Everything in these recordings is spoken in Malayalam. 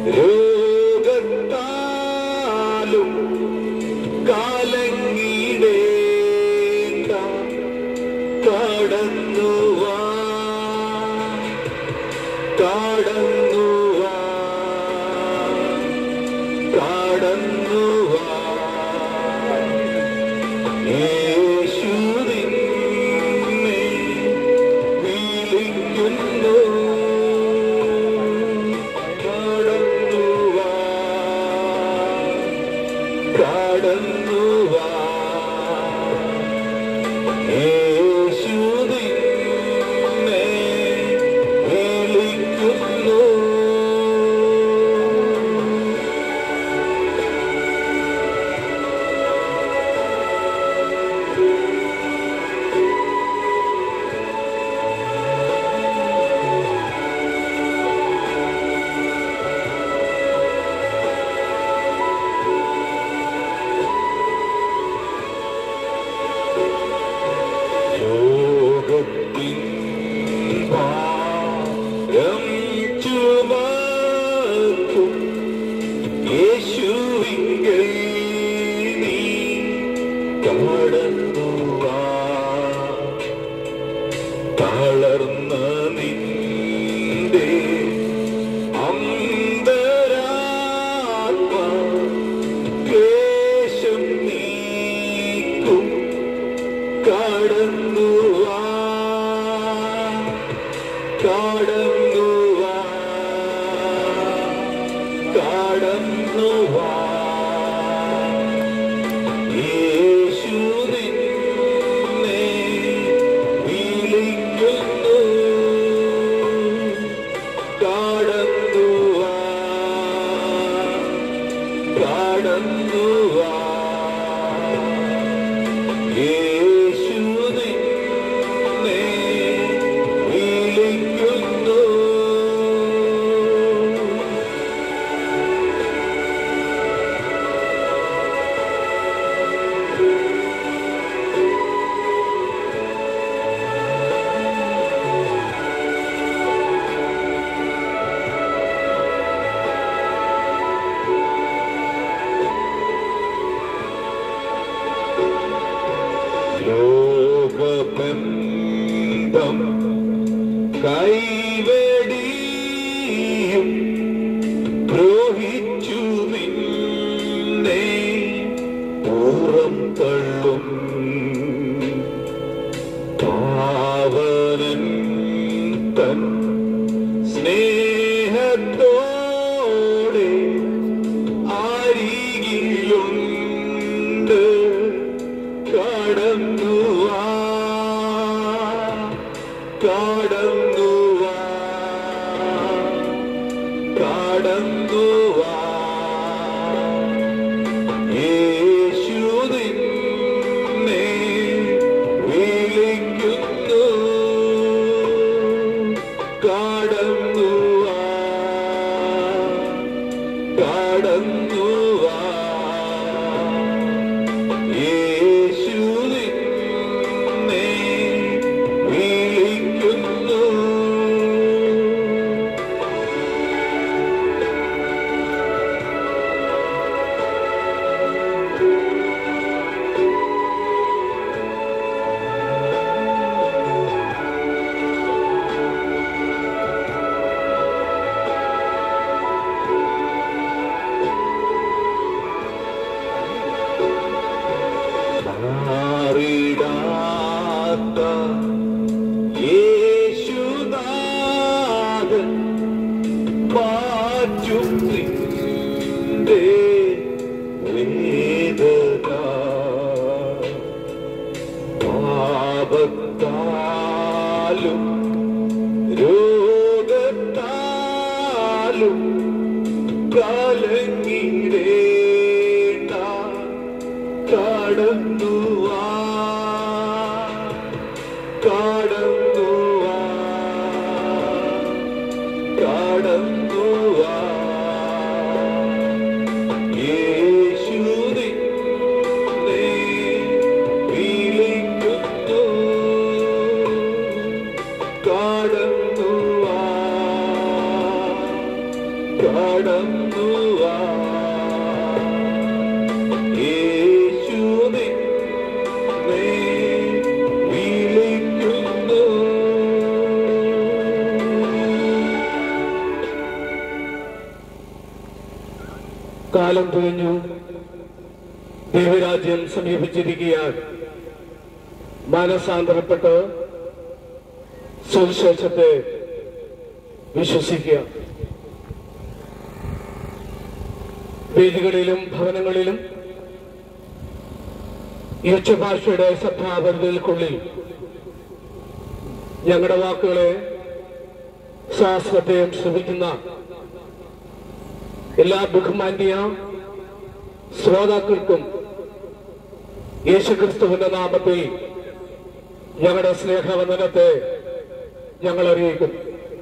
രോഗത്താലും കാലങ്ങിടേണ്ട കടന്നു വാ കടന്നു വാ കടന്നു വാ യേശു നിന്നെ വിളിക്കുന്നു കടന്നു വാ കടന്നു വാ യേശു നിന്നെ വിളിക്കുന്നു യോഗത്തിൻ ഭാരം ചുമക്കും യേശുവിങ്കൽ നീ കടന്നു വാ തളർന്ന നിന്റെ അന്തരാത്മ ക്ലേശം നീക്കും കടന്നു വാ കടന്നു വാ കടന്നു വാ യേശു നിന്നെ വിളിക്കുന്നു കടന്നു വാ കടന്നു വാ യേശു നിന്നെ വിളിക്കുന്നു ലോകബന്ധം കൈവെടിയും ദ്രോഹിച്ചു നിന്നെ പൂർവം തള്ളും പാവനൻ തൻ സ്നേഹത്തോടെ അരികിലുണ്ട് കടന്നു വാ കടന്നു വാ കടന്നു വാ യേശു നിന്നെ വിളിക്കുന്നു കടന്നു വാ കടന്നു വാ യേശു നിന്നെ വിളിക്കുന്നു മാറിടാത്ത യേശുനാഥൻ മാറ്റും നിന്റെ വേദന പാപത്താലും രോഗത്താലും കലങ്ങിടേണ്ട കടന്നു വാ കടന്നു വാ കടന്നു വാ യേശു നിന്നെ വിളിക്കുന്നു കാലം തികഞ്ഞു ദൈവരാജ്യം സമീപിച്ചിരിക്കുകയാൽ മാനസാന്തരപ്പെട്ട് സുവിശേഷത്തെ വിശ്വസിക്കുക വേദികളിലും ഭവനങ്ങളിലും ഈ ഉച്ചഭാഷയുടെ സഭാപരിധികൾക്കുള്ളിൽ ഞങ്ങളുടെ വാക്കുകളെ ശാസ്ത്രത്തെയും ശ്രമിക്കുന്ന എല്ലാ ബഹുമാന്യ ശ്രോതാക്കൾക്കും യേശുക്രിസ്തുവിന്റെ നാമത്തിൽ ഞങ്ങളുടെ സ്നേഹവന്ദനത്തെ ഞങ്ങൾ അറിയിക്കുന്നു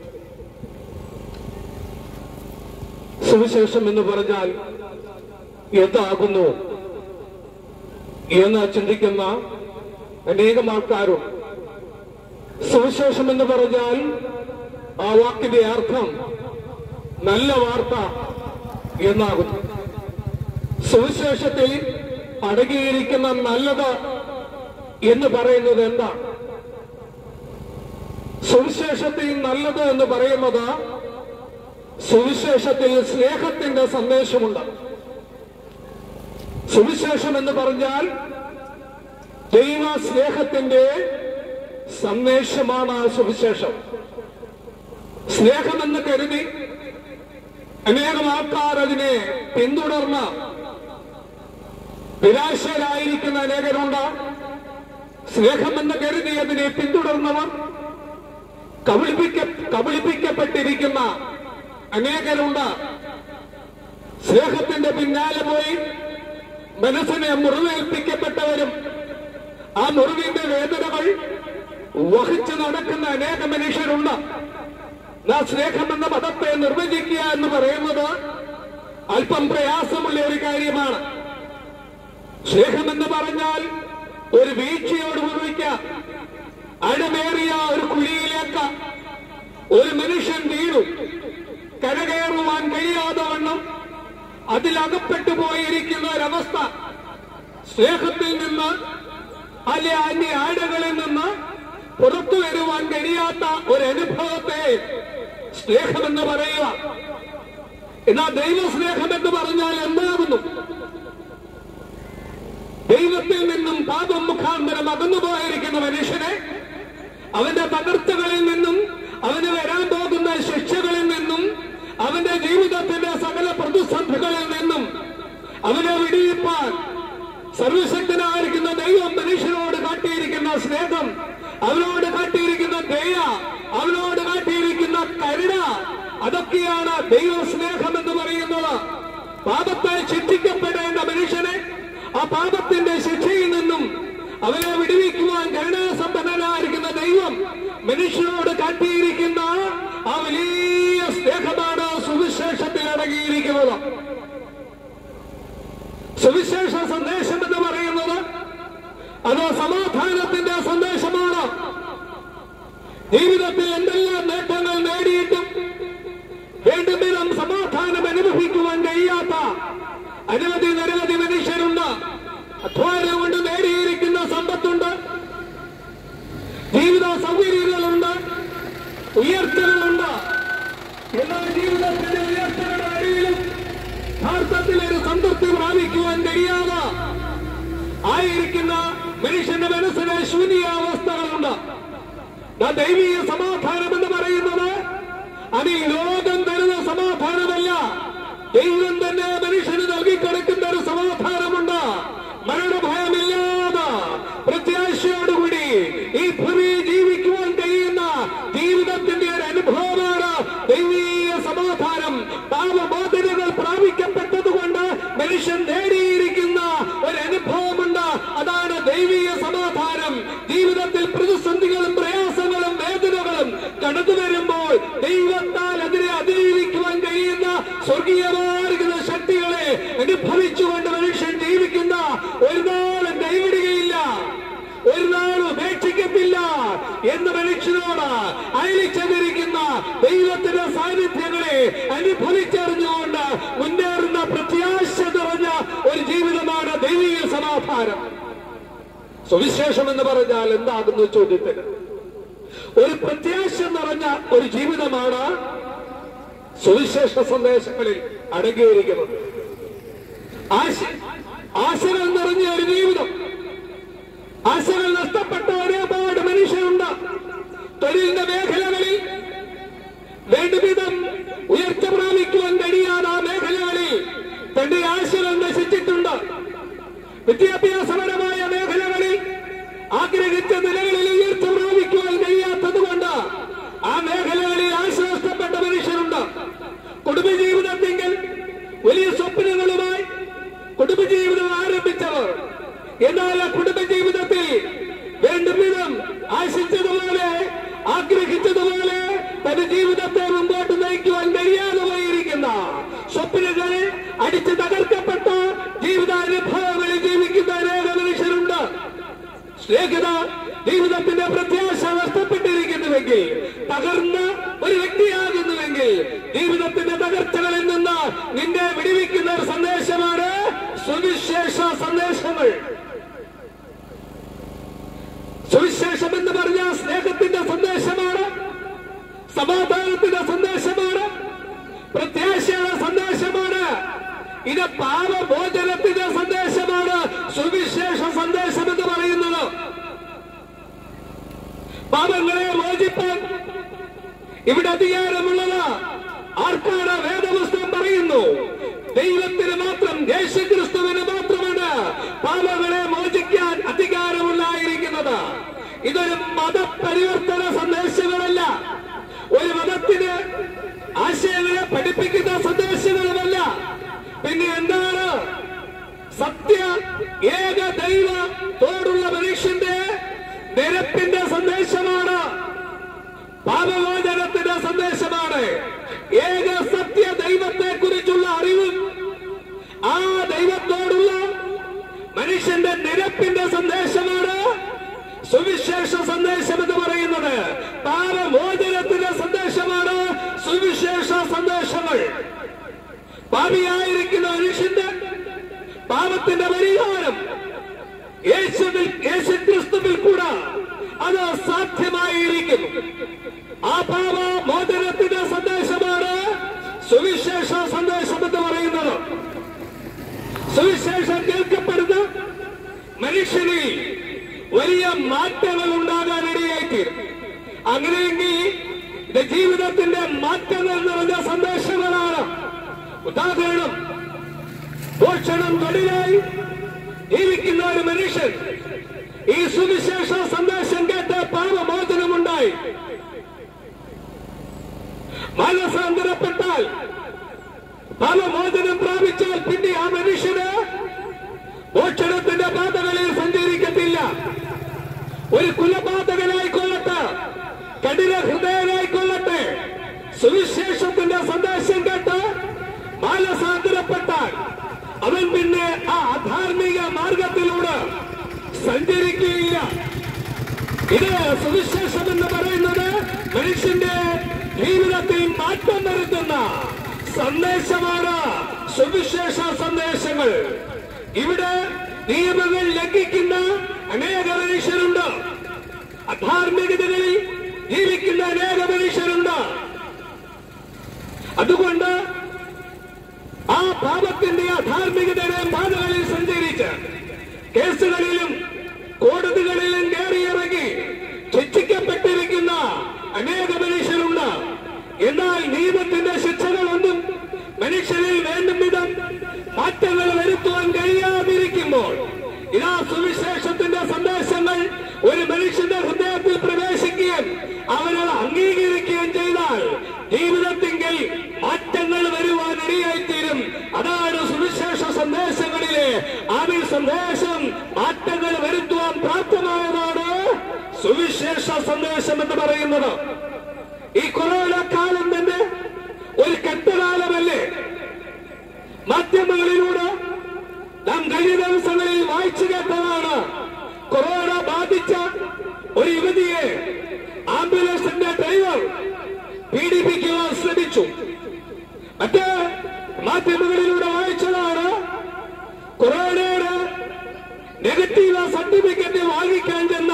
സുവിശേഷം എന്ന് പറഞ്ഞാൽ എന്താകുന്നു എന്ന് ചിന്തിക്കുന്ന അനേകം ആൾക്കാരും സുവിശേഷം എന്ന് പറഞ്ഞാൽ ആ വാക്കിന്റെ അർത്ഥം നല്ല വാർത്ത എന്നാകുന്നു സുവിശേഷത്തിൽ അടങ്ങിയിരിക്കുന്ന നല്ലത് എന്ന് പറയുന്നത് എന്താണ് സുവിശേഷത്തിൽ നല്ലത് എന്ന് പറയുന്നത് സുവിശേഷത്തിൽ സ്നേഹത്തിന്റെ സന്ദേശമുണ്ട് സുവിശേഷം എന്ന് പറഞ്ഞാൽ ദൈവ സ്നേഹത്തിന്റെ സന്ദേശമാണ് സുവിശേഷം സ്നേഹമെന്ന് കരുതി അനേകം ആൾക്കാർ അതിനെ പിന്തുടർന്ന് നിരാശരായിരിക്കുന്ന അനേകരുണ്ട് സ്നേഹമെന്ന് കരുതി അതിനെ പിന്തുടർന്നവർ കബളിപ്പിക്ക കബളിപ്പിക്കപ്പെട്ടിരിക്കുന്ന അനേകരുണ്ട് സ്നേഹത്തിന്റെ പിന്നാലെ പോയി മനസ്സിനെ മുറിവേൽപ്പിക്കപ്പെട്ടവരും ആ മുറിവിന്റെ വേദനകൾ വഹിച്ചു നടക്കുന്ന അനേക മനുഷ്യരുണ്ട് നാ സ്നേഹമെന്ന പദത്തെ നിർവചിക്കുക എന്ന് പറയുന്നത് അല്പം പ്രയാസമുള്ള ഒരു കാര്യമാണ് സ്നേഹമെന്ന് പറഞ്ഞാൽ ഒരു വീഴ്ചയോട് ഉപയോഗിക്കാം അടമേറിയ ഒരു കുഴിയിലേക്ക് ഒരു മനുഷ്യൻ വീണു കരകയറുവാൻ കഴിയാതെ വണ്ണം അതിലകപ്പെട്ടു പോയിരിക്കുന്ന ഒരവസ്ഥ സ്നേഹത്തിൽ നിന്ന് അല്ലെ അന്യ ആടുകളിൽ നിന്ന് പുറത്തു വരുവാൻ കഴിയാത്ത ഒരനുഭവത്തെ സ്നേഹമെന്ന് പറയുക എന്നാൽ ദൈവസ്നേഹം എന്ന് പറഞ്ഞാൽ എന്താകുന്നു ദൈവത്തിൽ നിന്നും പാപം മുഖാന്തരം അകന്നുപോയിരിക്കുന്ന മനുഷ്യനെ അവന്റെ തകർത്തുകളിൽ നിന്നും അവന് വരാൻ പോകുന്ന ശിക്ഷകളിൽ നിന്നും അവന്റെ ജീവിതത്തിന്റെ സകല പ്രതിസന്ധികളിൽ നിന്നും അവനെ വിടിയിപ്പാൻ സർവശക്തനായിരിക്കുന്ന ദൈവം മനുഷ്യനോട് കാട്ടിയിരിക്കുന്ന സ്നേഹം അവനോട് കാട്ടിയിരിക്കുന്ന ദയ അവനോട് കാട്ടിയിരിക്കുന്ന കരുണ അതൊക്കെയാണ് ദൈവ സ്നേഹം എന്ന് പറയുന്നത് പാപത്തെ ശിക്ഷിക്കപ്പെടേണ്ട മനുഷ്യനെ ആ പാപത്തിന്റെ ശിക്ഷയിൽ നിന്നും അവനെ വിടുവിക്കുവാൻ കരുണാസമ്പന്നനായിരിക്കുന്ന ദൈവം മനുഷ്യനോട് കാട്ടിയിരിക്കുന്ന ആ വലിയ സ്നേഹമാണ് സുവിശേഷത്തിൽ അടങ്ങിയിരിക്കുന്നത് സുവിശേഷ സന്ദേശം എന്ന് പറയുന്നത് അത് സമാധാനത്തിന്റെ സന്ദേശമാണ് ജീവിതത്തിൽ എന്തെല്ലാം നേട്ടങ്ങൾ നേടിയിട്ടും വേണ്ടുവിധം സമാധാനം അനുഭവിക്കുവാൻ കഴിയാത്ത അനവധി നിരവധി മനുഷ്യരുണ്ട് അധ്വാനം കൊണ്ട് നേടിയിരിക്കുന്ന സമ്പത്തുണ്ട് ജീവിത സൗകര്യങ്ങളുണ്ട് ഉയർച്ചകളുണ്ട് എന്നാൽ ജീവിതത്തിന്റെ ഉയർച്ചകളുടെ അടിയിലും യഥാർത്ഥത്തിൽ ഒരു സംതൃപ്തി പ്രാപിക്കുവാൻ കഴിയാതെ ആയിരിക്കുന്ന മനുഷ്യന്റെ മനസ്സിലെ ശൂന്യാവസ്ഥകളുണ്ട് ദാ ദൈവീയ സമാധാനം എന്ന് പറയുന്നത് അത് ഈ ലോകം തരുന്ന സമാധാനമല്ല ദൈവം തന്നെ മനുഷ്യന് നൽകിക്കിടക്കുന്ന ഒരു സമാധാനമുണ്ട് മരണഭയമില്ലാതെ പ്രത്യാശയോടുകൂടി ഈ ഭൂമി ജീവിക്കുവാൻ കഴിയുന്ന ജീവിതത്തിന്റെ ഒരു അനുഭവമാണ് ദൈവീയ സമാധാനം പാപബോധനകൾ പ്രാപിക്കപ്പെട്ടതുകൊണ്ട് മനുഷ്യൻ നേടിയിരിക്കുന്ന ഒരു അനുഭവമുണ്ട് അതാണ് ദൈവീയ സമാധാനം ജീവിതത്തിൽ പ്രതിസന്ധികളും പ്രയാസങ്ങളും വേദനകളും കടന്നു വരുമ്പോൾ ദൈവത്താൽ അതിനെ അതിജീവിക്കുവാൻ കഴിയുന്ന സ്വർഗീയമാർഗ ശക്തികളെ അനുഭവിച്ചുകൊണ്ട് മനുഷ്യൻ ജീവിക്കുന്ന ഒരു നാളും കൈവിടുകയില്ല ഒരു നാളും ഉപേക്ഷിക്കത്തില്ല എന്ന് മനുഷ്യനോട് അയലിച്ചതിരിക്കുന്ന ദൈവത്തിന്റെ സാന്നിധ്യങ്ങളെ അനുഭവിച്ചറിഞ്ഞുകൊണ്ട് മുന്നേറുന്ന പ്രത്യാശ നിറഞ്ഞ ഒരു ജീവിതമാണ് ദൈവീയ സമാധാനം സുവിശേഷം എന്ന് പറഞ്ഞാൽ എന്താകുന്നു ചോദ്യത്തിന് ഒരു പ്രത്യാശ നിറഞ്ഞ ഒരു ജീവിതമാണ് സുവിശേഷ സന്ദേശങ്ങളിൽ അടങ്ങിയിരിക്കുന്നത് ആശ ആശകൾ നിറഞ്ഞ ഒരു ജീവിതം ആശകൾ നഷ്ടപ്പെട്ട ഒരുപാട് മനുഷ്യരുണ്ട് തൊഴിലിന്റെ മേഖലകളിൽ വേണ്ടുവിധം ഉയർച്ച പ്രാപിക്കുവാൻ കഴിയാതെ ആ മേഖലകളിൽ തന്റെ ആശകൾ നശിച്ചിട്ടുണ്ട് വിദ്യാഭ്യാസപരമായ മേഖലകളിൽ ആഗ്രഹിച്ച നിലകളിൽ ഉയർച്ച പ്രാപിക്കുവാൻ കഴിയാത്തതുകൊണ്ട് ആ മേഖലകളിൽ ആശ നഷ്ടപ്പെട്ട മനുഷ്യരുണ്ട് കുടുംബജീവിതത്തിങ്കിൽ വലിയ സ്വപ്നങ്ങളുമായി കുടുംബജീവിതം ആരംഭിച്ചവർ എന്നാൽ ആ കുടുംബജീവിതത്തിൽ വേണ്ടും വിധം ആശിച്ചതുപോലെ ആഗ്രഹിച്ചതുപോലെ തന്റെ ജീവിതത്തെ മുമ്പോട്ട് നയിക്കുവാൻ കഴിയാതെ പോയിരിക്കുന്ന സ്വപ്നങ്ങൾ അടിച്ചു തകർക്കപ്പെട്ട ജീവിതാനുഭവങ്ങളിൽ ജീവിക്കുന്ന അനേക മനുഷ്യരുണ്ട് സ്നേഹിത ജീവിതത്തിന്റെ പ്രത്യാശ നഷ്ടപ്പെട്ടിരിക്കുന്നുവെങ്കിൽ തകർന്ന ഒരു വ്യക്തിയാകുന്നുവെങ്കിൽ ജീവിതത്തിന്റെ തകർച്ചകളിൽ നിന്ന് നിന്നെ വിടുവിക്കുന്ന ഒരു സന്ദേശമാണ് സുവിശേഷ സന്ദേശങ്ങൾ സുവിശേഷം എന്ന് പറഞ്ഞ സ്നേഹത്തിന്റെ സന്ദേശമാണ് സമാധാനത്തിന്റെ സന്ദേശമാണ് പ്രത്യാശയുടെ സന്ദേശമാണ് ഇത് പാപമോചനത്തിന്റെ സന്ദേശമാണ് സുവിശേഷ സന്ദേശം എന്ന് പറയുന്നത് പാപങ്ങളെ മോചിപ്പാൻ ഇവിടെ അധികാരമുള്ളത് ആർക്കാണ് വേദപുസ്തകം പറയുന്നു ദൈവത്തിന് മാത്രം യേശുക്രിസ്തുവിന് മാത്രമാണ് പാപങ്ങളെ മോചിക്കാൻ അധികാരമുണ്ടായിരിക്കുന്നത് ഇതൊരു മതപരിവർത്തന സന്ദേശങ്ങളല്ല ഒരു മതത്തിന് ആശയങ്ങളെ പഠിപ്പിക്കുന്ന സന്ദേശങ്ങളുമല്ല പിന്നെ എന്താണ് സത്യ ഏക ദൈവത്തോടുള്ള മനുഷ്യന്റെ നിരപ്പിന്റെ സന്ദേശമാണ് പാപമോചനത്തിന്റെ സന്ദേശമാണ് ഏക സത്യ ദൈവത്തെ കുറിച്ചുള്ള അറിവും ആ ദൈവത്തോടുള്ള മനുഷ്യന്റെ നിരപ്പിന്റെ സന്ദേശമാണ് സുവിശേഷ സന്ദേശം എന്ന് പറയുന്നത് പാപമോചനത്തിന്റെ സന്ദേശമാണ് സുവിശേഷ സന്ദേശങ്ങൾ പാപിയായിരിക്കുന്ന മനുഷ്യന്റെ പാപത്തിന്റെ പരിഹാരം യേശുവിൽ യേശുക്രിസ്തുവിൽ കൂടെ അത് സാധ്യമായിരിക്കുന്നു ആ പാപ മോചനത്തിന്റെ സന്ദേശമാണ് സുവിശേഷ സന്ദേശം എന്ന് പറയുന്നത് സുവിശേഷം കേൾക്കപ്പെടുന്ന മനുഷ്യനിൽ വലിയ മാറ്റങ്ങൾ ഉണ്ടാകാൻ ഇടയായിത്തീരും അങ്ങനെയെങ്കിൽ ഇത് ജീവിതത്തിന്റെ മാറ്റങ്ങൾ നിറഞ്ഞ സന്ദേശങ്ങളാണ് ഉദാഹരണം ഭോഷണം തൊഴിലായി ജീവിക്കുന്ന ഒരു മനുഷ്യൻ ഈ സുവിശേഷ സന്ദേശം കേട്ട് പാപമോചനമുണ്ടായി മാനസാന്തരപ്പെട്ടാൽ പാപമോചനം പ്രാപിച്ചാൽ പിന്നെ ആ മനുഷ്യന് ഭോഷണത്തിന്റെ പാതകളിൽ സഞ്ചരിക്കത്തില്ല ഒരു കുലപാതകനായിക്കൊള്ളട്ടെ കഠിന ഹൃദയനായിക്കൊള്ളട്ടെ സുവിശേഷത്തിന്റെ സന്ദേശം കേട്ട് മാനസാന്തരപ്പെട്ടാൽ അവൻ പിന്നെ ആ അധാർമിക മാർഗത്തിലൂടെ സഞ്ചരിക്കുകയില്ല ഇത് സുവിശേഷം എന്ന് പറയുന്നത് മനുഷ്യന്റെ ജീവിതത്തിൽ മാറ്റം വരുത്തുന്ന സന്ദേശമാണ് സുവിശേഷ സന്ദേശങ്ങൾ ഇവിടെ നിയമങ്ങൾ ലംഘിക്കുന്ന അനേക മനുഷ്യരുണ്ട് അധാർമികതകളിൽ ജീവിക്കുന്ന അനേക മനുഷ്യരുണ്ട് അതുകൊണ്ട് ആ പാപത്തിന്റെ അധാർമികതയുടെ പാതകളിൽ സഞ്ചരിച്ച് കേസുകളിലും കോടതികളിലും കയറിയിറങ്ങി ശിക്ഷിക്കപ്പെട്ടിരിക്കുന്ന അനേക മനുഷ്യരുണ്ട് എന്നാൽ നിയമത്തിന്റെ ശിക്ഷകളൊന്നും മനുഷ്യരിൽ വേണ്ടും വിധം മാറ്റങ്ങൾ വരുത്തുവാൻ കഴിയാതിരിക്കുമ്പോൾ ഇതാ സുവിശേഷത്തിന്റെ സന്ദേശങ്ങൾ ഒരു മനുഷ്യന്റെ ഹൃദയത്തിൽ പ്രവേശിക്കുകയും അവനത് അംഗീകരിക്കുകയും ചെയ്താൽ ജീവിതത്തിങ്കിൽ മാറ്റങ്ങൾ വരുവാൻ ഇടയായിത്തീരും അതാണ് സുവിശേഷ സന്ദേശങ്ങളിലെ ആമി സന്ദേശം മാറ്റങ്ങൾ വരുത്തുവാൻ പ്രാപ്തമായതാണ് സുവിശേഷ സന്ദേശം എന്ന് പറയുന്നത് ഈ കൊറോണ കാലം തന്നെ ഒരു കെട്ടകാലമല്ലേ മാധ്യമങ്ങളിലൂടെ നാം കഴിഞ്ഞ ദിവസങ്ങളിൽ വായിച്ചു കേട്ടതാണ് കൊറോണ ബാധിച്ച ഒരു യുവതിയെ ആംബുലൻസിന്റെ ഡ്രൈവർ പീഡിപ്പിക്കുവാൻ ശ്രമിച്ചു മറ്റ് മാധ്യമങ്ങളിലൂടെ വായിച്ചതാണ് കൊറോണയുടെ നെഗറ്റീവ് സർട്ടിഫിക്കറ്റ് വാങ്ങിക്കാൻ ചെന്ന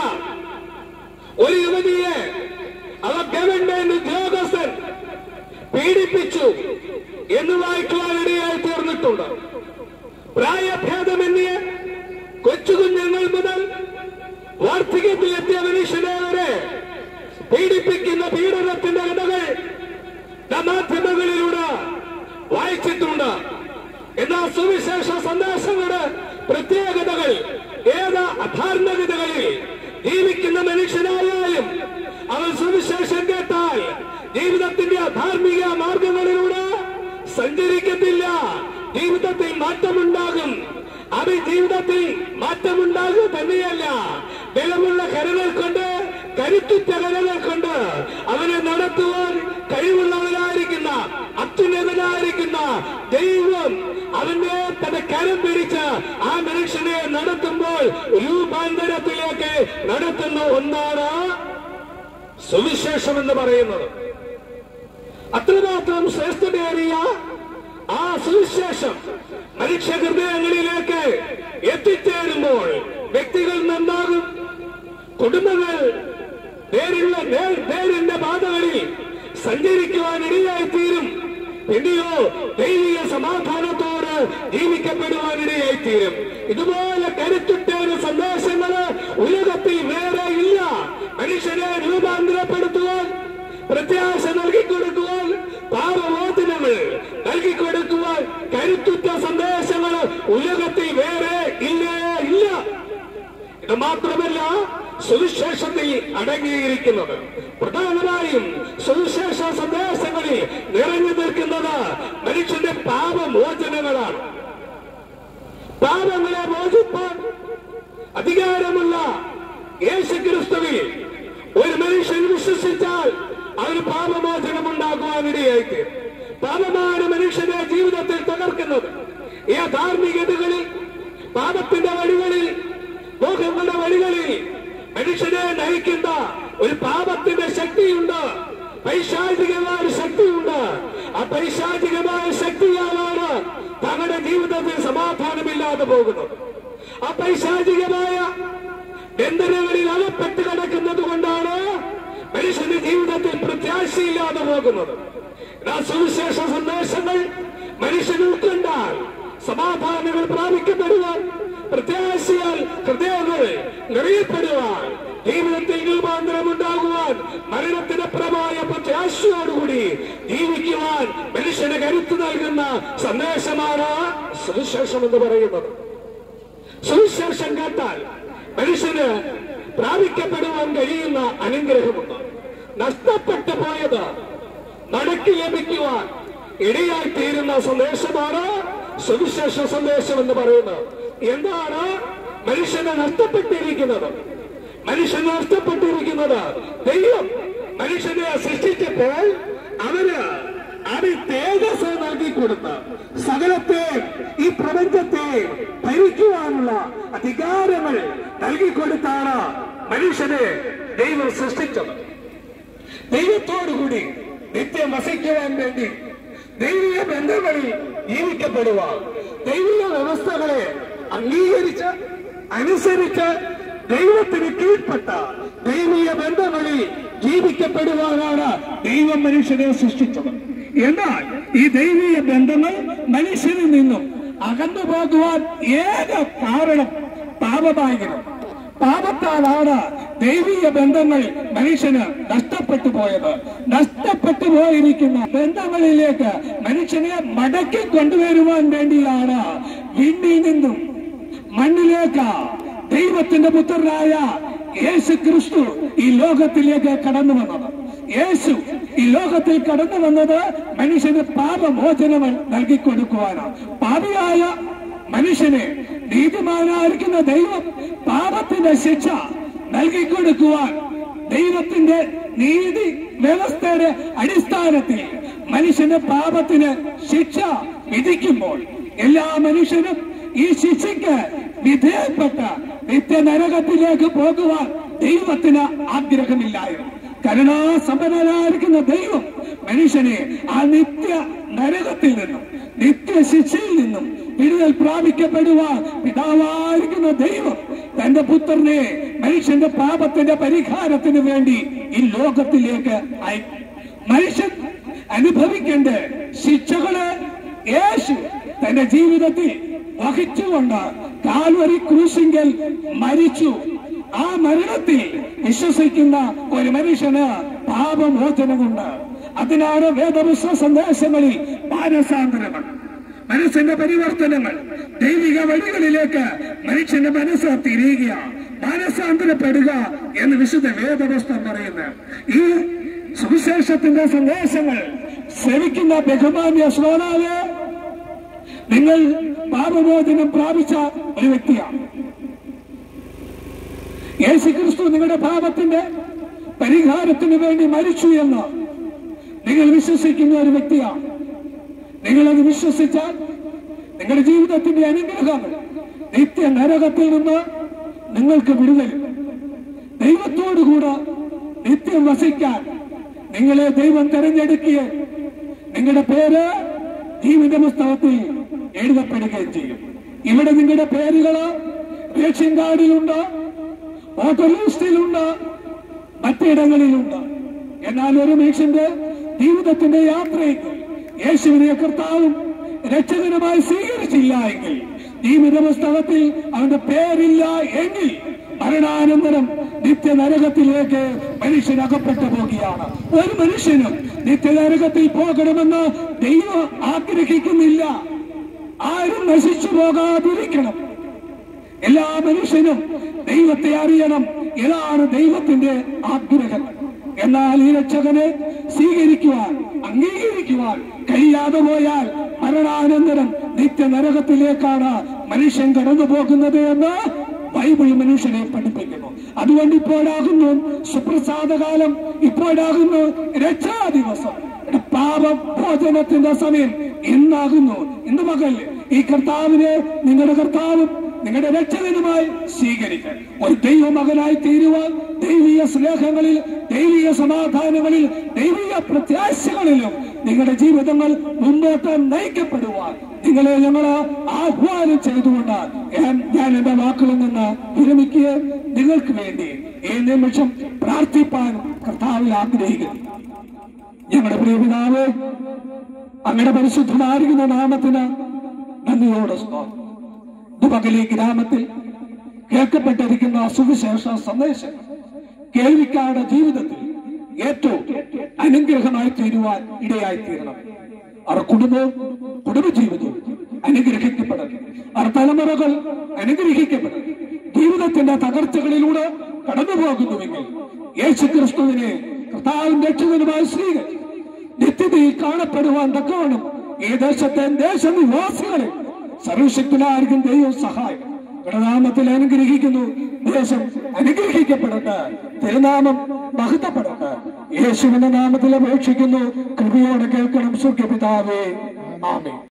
ഒരു യുവതിയെ അവർ ഗവൺമെന്റ് ഉദ്യോഗസ്ഥൻ പീഡിപ്പിച്ചു എന്ന് വായിക്കുവാനിടയായി തീർന്നിട്ടുണ്ട് പ്രായഭേദമന്യേ കൊച്ചുകുഞ്ഞുങ്ങൾ മുതൽ വാർദ്ധക്യത്തിലെത്തിയ മനുഷ്യനെ വരെ പീഡിപ്പിക്കുന്ന പീഡനത്തിന്റെ കഥകൾ നാം മാധ്യമങ്ങളിലൂടെ വായിച്ചിട്ടുണ്ട് എന്നാൽ സുവിശേഷ സന്ദേശങ്ങളുടെ പ്രത്യേകതകൾ ഏത് അധാർമികതകളിൽ ജീവിക്കുന്ന മനുഷ്യനായാലും അവൻ സുവിശേഷം കേട്ടാൽ ജീവിതത്തിന്റെ അധാർമിക മാർഗങ്ങളിലൂടെ സഞ്ചരിക്കത്തില്ല ജീവിതത്തിൽ മാറ്റമുണ്ടാകും അവൻ ജീവിതത്തിൽ മാറ്റമുണ്ടാകുക തന്നെയല്ല ബലമുള്ള കരകൾ കൊണ്ട് കരുത്തുറ്റ കരകൾ കൊണ്ട് അവനെ നടത്തുവാൻ കഴിവുള്ളവനായിരിക്കുന്ന അത്യുന്നതനായിരിക്കുന്ന ദൈവം അവന്റെ തന്റെ കരം പിടിച്ച് ആ മനുഷ്യനെ നടത്തുമ്പോൾ രൂപാന്തരത്തിലേക്ക് നടത്തുന്ന ഒന്നാണ് സുവിശേഷം എന്ന് പറയുന്നത് അത്രമാത്രം ശ്രേഷ്ഠതയേറിയ ആ സുവിശേഷം മനുഷ്യ ഹൃദയങ്ങളിലേക്ക് എത്തിച്ചേരുമ്പോൾ വ്യക്തികൾ നന്നാകും കുടുംബങ്ങൾ നേരിള്ള നേർ- നേരിന്റെ പാതകളിൽ സഞ്ചരിക്കുവാൻ ഇടയായി തീരും പിന്നെയോ ദൈവിക സമാധാനത്തോട് ജീവിക്കപ്പെടുവാൻ ഇടയായി തീരും ഇതുപോലെ കരുത്തുറ്റേറെ സന്ദേശങ്ങള് ഉലകത്തിൽ വേറെ ഇല്ല മനുഷ്യരെ രൂപാന്തരപ്പെടുത്തുവാൻ പ്രത്യാശ നൽകിക്കൊടുക്കുവാൻ പാപമോചനങ്ങൾ നൽകിക്കൊടുക്കുവാൻ കരുത്തുറ്റ സന്ദേശങ്ങൾ ഉലകത്തിൽ വേറെ ഇല്ലേ ഇല്ല ഇത് മാത്രമല്ല സുവിശേഷത്തിൽ അടങ്ങിയിരിക്കുന്നത് പ്രധാനമായും സുവിശേഷ സന്ദേശങ്ങളിൽ നിറഞ്ഞു നിൽക്കുന്നത് മനുഷ്യന്റെ പാപമോചനങ്ങളാണ് പാപങ്ങളെ മോചിപ്പാൻ അധികാരമുള്ള യേശു ക്രിസ്തുവിൽ ഒരു മനുഷ്യൻ വിശ്വസിച്ചാൽ അവന് പാപമോചനം ഉണ്ടാകുവാനിടയായിട്ട് പാപമാണ് മനുഷ്യന്റെ ജീവിതത്തിൽ തകർക്കുന്നത് ഈ ധാർമ്മികതകളിൽ പാപത്തിന്റെ വഴികളിൽ മോഹങ്ങളുടെ വഴികളിൽ മനുഷ്യനെ നയിക്കുന്ന ഒരു പാപത്തിന്റെ ശക്തിയുണ്ട് പൈശാചികമായ ഒരു ശക്തിയുണ്ട് ആ പൈശാചികമായ ശക്തിയാലാണ് തങ്ങളുടെ ജീവിതത്തിൽ സമാധാനമില്ലാതെ പോകുന്നത് ആ പൈശാചികമായ ബന്ധനങ്ങളിൽ അകപ്പെട്ട് കിടക്കുന്നത് കൊണ്ടാണ് മനുഷ്യന്റെ ജീവിതത്തിൽ പ്രത്യാശയില്ലാതെ പോകുന്നത് ആ സുവിശേഷ സന്ദേശങ്ങൾ മനുഷ്യൻ ഉൾക്കൊണ്ടാൽ സമാധാനങ്ങൾ പ്രാപിക്കപ്പെടുവാൻ പ്രത്യാശയാൽ ഹൃദയങ്ങൾ നിറയപ്പെടുവാൻ ജീവിതത്തിൽ രൂപാന്തരം ഉണ്ടാകുവാൻ മരണത്തിനപ്പുറമായ പ്രത്യാശയോടുകൂടി ജീവിക്കുവാൻ മനുഷ്യന് കരുത്ത് നൽകുന്ന സന്ദേശമാണ് സുവിശേഷം എന്ന് പറയുന്നത് സുവിശേഷം കേട്ടാൽ മനുഷ്യന് പ്രാപിക്കപ്പെടുവാൻ കഴിയുന്ന അനുഗ്രഹമുണ്ട് നഷ്ടപ്പെട്ടു പോയത് മടക്കി ലഭിക്കുവാൻ ഇടയായി തീരുന്ന സന്ദേശമാണ് സുവിശേഷ സന്ദേശം എന്ന് പറയുന്നത് എന്താണ് മനുഷ്യനെ നഷ്ടപ്പെട്ടിരിക്കുന്നത് മനുഷ്യന് നഷ്ടപ്പെട്ടിരിക്കുന്നത് ദൈവം മനുഷ്യനെ സൃഷ്ടിച്ചപ്പോൾ അവന് അവൻ തേജസ് നൽകി കൊടുത്ത് സകലത്തെ ഈ പ്രപഞ്ചത്തെ ഭരിക്കുവാനുള്ള അധികാരങ്ങൾ നൽകിക്കൊടുത്താണ് മനുഷ്യനെ ദൈവം സൃഷ്ടിച്ചത് ദൈവത്തോടുകൂടി നിത്യം വസിക്കുവാൻ വേണ്ടി ദൈവിക ബന്ധങ്ങളിൽ ജീവിക്കപ്പെടുവാൻ ദൈവിക വ്യവസ്ഥകളെ അംഗീകരിച്ച് അനുസരിച്ച് ദൈവത്തിന് കീഴ്പ്പെട്ട ദൈവിക ബന്ധങ്ങളിൽ ജീവിക്കപ്പെടുവാനാണ് ദൈവം മനുഷ്യനെ സൃഷ്ടിച്ചത് എന്നാൽ ഈ ദൈവിക ബന്ധങ്ങൾ മനുഷ്യനിൽ നിന്നും അകന്നു പോകുവാൻ ഏക കാരണം പാപമായിരുന്നു പാപത്താലാണ് ദൈവിക ബന്ധങ്ങൾ മനുഷ്യന് നഷ്ടപ്പെട്ടു പോയത് നഷ്ടപ്പെട്ടു പോയിരിക്കുന്ന ബന്ധങ്ങളിലേക്ക് മനുഷ്യനെ മടക്കി കൊണ്ടുവരുവാൻ വേണ്ടിയാണ് വിണ്ണിൽ നിന്നും മണ്ണിലേക്ക് ദൈവത്തിന്റെ പുത്രനായ യേശു ക്രിസ്തു ഈ ലോകത്തിലേക്ക് കടന്നു വന്നത് യേശു ഈ ലോകത്തിൽ കടന്നു വന്നത് മനുഷ്യന് പാപമോചനം നൽകിക്കൊടുക്കുവാനാണ് പാപിയായ മനുഷ്യനെ നീതിമാനായിരിക്കുന്ന ദൈവം പാപത്തിന്റെ ശിക്ഷ നൽകിക്കൊടുക്കുവാൻ ദൈവത്തിന്റെ നീതി വ്യവസ്ഥയുടെ അടിസ്ഥാനത്തിൽ മനുഷ്യന്റെ പാപത്തിന് ശിക്ഷ വിധിക്കുമ്പോൾ എല്ലാ മനുഷ്യനും ഈ ശിക്ഷയ്ക്ക് വിധേയപ്പെട്ട നിത്യനരകത്തിലേക്ക് പോകുവാൻ ദൈവത്തിന് ആഗ്രഹമില്ലായിരുന്നു കരുണാസമ്പന്നനായിരിക്കുന്ന ദൈവം മനുഷ്യനെ ആ നിത്യ നരകത്തിൽ നിന്നും നിത്യശിക്ഷയിൽ നിന്നും വിടുതൽ പ്രാപിക്കപ്പെടുവാൻ പിതാവായിരിക്കുന്ന ദൈവം തന്റെ പുത്രനെ മനുഷ്യന്റെ പാപത്തിന്റെ പരിഹാരത്തിന് വേണ്ടി ഈ ലോകത്തിലേക്ക് അയക്കും മനുഷ്യൻ അനുഭവിക്കേണ്ട ശിക്ഷകള് യേശു തന്റെ ജീവിതത്തിൽ വഹിച്ചുകൊണ്ട് കാൽവരി ക്രൂശിങ്കൽ മരിച്ചു ആ മരണത്തിൽ വിശ്വസിക്കുന്ന ഒരു മനുഷ്യന് പാപമോചനമുണ്ട് അതിനാണ് വേദപുസ്തക സന്ദേശങ്ങളിൽ മാനസാന്തരങ്ങൾ മനസ്സിന്റെ പരിവർത്തനങ്ങൾ ദൈവിക വഴികളിലേക്ക് മനുഷ്യന്റെ മനസ്സ് തിരിയുക മാനസാന്തരപ്പെടുക എന്ന് വിശുദ്ധ വേദപുസ്തകം പറയുന്നത് ഈ സുവിശേഷത്തിന്റെ സന്ദേശങ്ങൾ ശ്രവിക്കുന്ന ബഹുമാന്യ ശ്രോതാവ് നിങ്ങൾ പാപമോചനം പ്രാപിച്ച ഒരു വ്യക്തിയാണ് യേശു ക്രിസ്തു നിങ്ങളുടെ പാപത്തിന്റെ പരിഹാരത്തിന് വേണ്ടി മരിച്ചു എന്ന് നിങ്ങൾ വിശ്വസിക്കുന്ന ഒരു വ്യക്തിയാണ് നിങ്ങളത് വിശ്വസിച്ചാൽ നിങ്ങളുടെ ജീവിതത്തിന്റെ അനുഗ്രഹങ്ങൾ നിത്യ നരകത്തിൽ നിന്ന് നിങ്ങൾക്ക് വിടുതൽ ദൈവത്തോടുകൂടെ നിത്യം വസിക്കാൻ നിങ്ങളെ ദൈവം തെരഞ്ഞെടുക്കുക നിങ്ങളുടെ പേര് ജീവിത പുസ്തകത്തിൽ എഴുതപ്പെടുകയും ചെയ്യും ഇവിടെ നിങ്ങളുടെ പേരുകള് റേഷൻ കാർഡിലുണ്ട് വോട്ടർ ലിസ്റ്റിലുണ്ട് മറ്റിടങ്ങളിലുണ്ട് എന്നാൽ ഒരു മനുഷ്യന്റെ ജീവിതത്തിന്റെ യാത്രയിൽ യേശുവിനെ കർത്താവും രക്ഷകനുമായി സ്വീകരിച്ചില്ല എങ്കിൽ ജീവിത പുസ്തകത്തിൽ അവന്റെ പേരില്ല എങ്കിൽ മരണാനന്തരം നിത്യനരകത്തിലേക്ക് മനുഷ്യൻ അകപ്പെട്ടു പോകുകയാണ് ഒരു മനുഷ്യനും നിത്യനരകത്തിൽ പോകണമെന്ന് ദൈവം ആഗ്രഹിക്കുന്നില്ല ആരും നശിച്ചു പോകാതിരിക്കണം എല്ലാ മനുഷ്യനും ദൈവത്തെ അറിയണം ഇതാണ് ദൈവത്തിന്റെ ആഗ്രഹം എന്നാൽ ഈ രക്ഷകനെ സ്വീകരിക്കുവാൻ അംഗീകരിക്കുവാൻ കഴിയാതെ പോയാൽ മരണാനന്തരം നിത്യനരകത്തിലേക്കാണ് മനുഷ്യൻ കടന്നു പോകുന്നത് എന്ന് ബൈബിൾ മനുഷ്യനെ പഠിപ്പിക്കുന്നു അതുകൊണ്ട് ഇപ്പോഴാകുന്നു സുപ്രസാദകാലം ഇപ്പോഴാകുന്നു രക്ഷാ ദിവസം പാപം ഭോജനത്തിന്റെ സമയം ഇന്നാകുന്നു ഇന്ന് പകൽ ഈ കർത്താവിനെ നിങ്ങളുടെ കർത്താവും നിങ്ങളുടെ രക്ഷകനുമായി സ്വീകരിക്കാൻ ഒരു ദൈവമകനായി തീരുവാൻ ദൈവീയ സ്നേഹങ്ങളിൽ ദൈവീയ സമാധാനങ്ങളിൽ ദൈവീയ പ്രത്യാശകളിലും നിങ്ങളുടെ ജീവിതങ്ങൾ മുമ്പോട്ട് നയിക്കപ്പെടുവാൻ നിങ്ങളെ ഞങ്ങൾ ആഹ്വാനം ചെയ്തുകൊണ്ട് ഞാൻ ഞാൻ എന്റെ വാക്കുകളിൽ നിന്ന് വിരമിക്കുക നിങ്ങൾക്ക് വേണ്ടി ഈ നിമിഷം പ്രാർത്ഥിപ്പാൻ കർത്താവിൽ ആഗ്രഹിക്കുന്നു ഞങ്ങളുടെ പ്രിയപിതാവ് അങ്ങയുടെ പരിശുദ്ധമായിരിക്കുന്ന നാമത്തിന് നന്ദിയോടെ സ്തോത്രം ഇത് പകൽ ഈ ഗ്രാമത്തിൽ കേൾക്കപ്പെട്ടിരിക്കുന്ന സുവിശേഷ സന്ദേശം കേൾവിക്കാരുടെ ജീവിതത്തിൽ ഏറ്റവും അനുഗ്രഹമായി തീരുവാൻ ഇടയായി തീരണം അവർ കുടുംബവും കുടുംബജീവിതവും അനുഗ്രഹിക്കപ്പെടണം അവർ തലമുറകൾ അനുഗ്രഹിക്കപ്പെടണം ജീവിതത്തിന്റെ തകർച്ചകളിലൂടെ കടന്നു പോകുന്നുവെങ്കിൽ യേശു ക്രിസ്തുവിനെ കർത്താവിന്റെ രക്ഷകനുമായി സ്വീകരിച്ചു നിത്യതയിൽ കാണപ്പെടുവാൻ തക്കവണ്ണം ഈ ദേശത്തെ ദേശനിവാസികളെ സർവശക്തനായിരിക്കും ദൈവം സഹായം ഗണനാമത്തിൽ അനുഗ്രഹിക്കുന്നു ദേശം അനുഗ്രഹിക്കപ്പെടട്ടെ തിരുനാമം മഹത്വപ്പെടട്ടെ യേശുവിന്റെ നാമത്തിൽ അപേക്ഷിക്കുന്നു കൃപയോടെ കേൾക്കണം സ്വർഗപിതാവേ ആമേ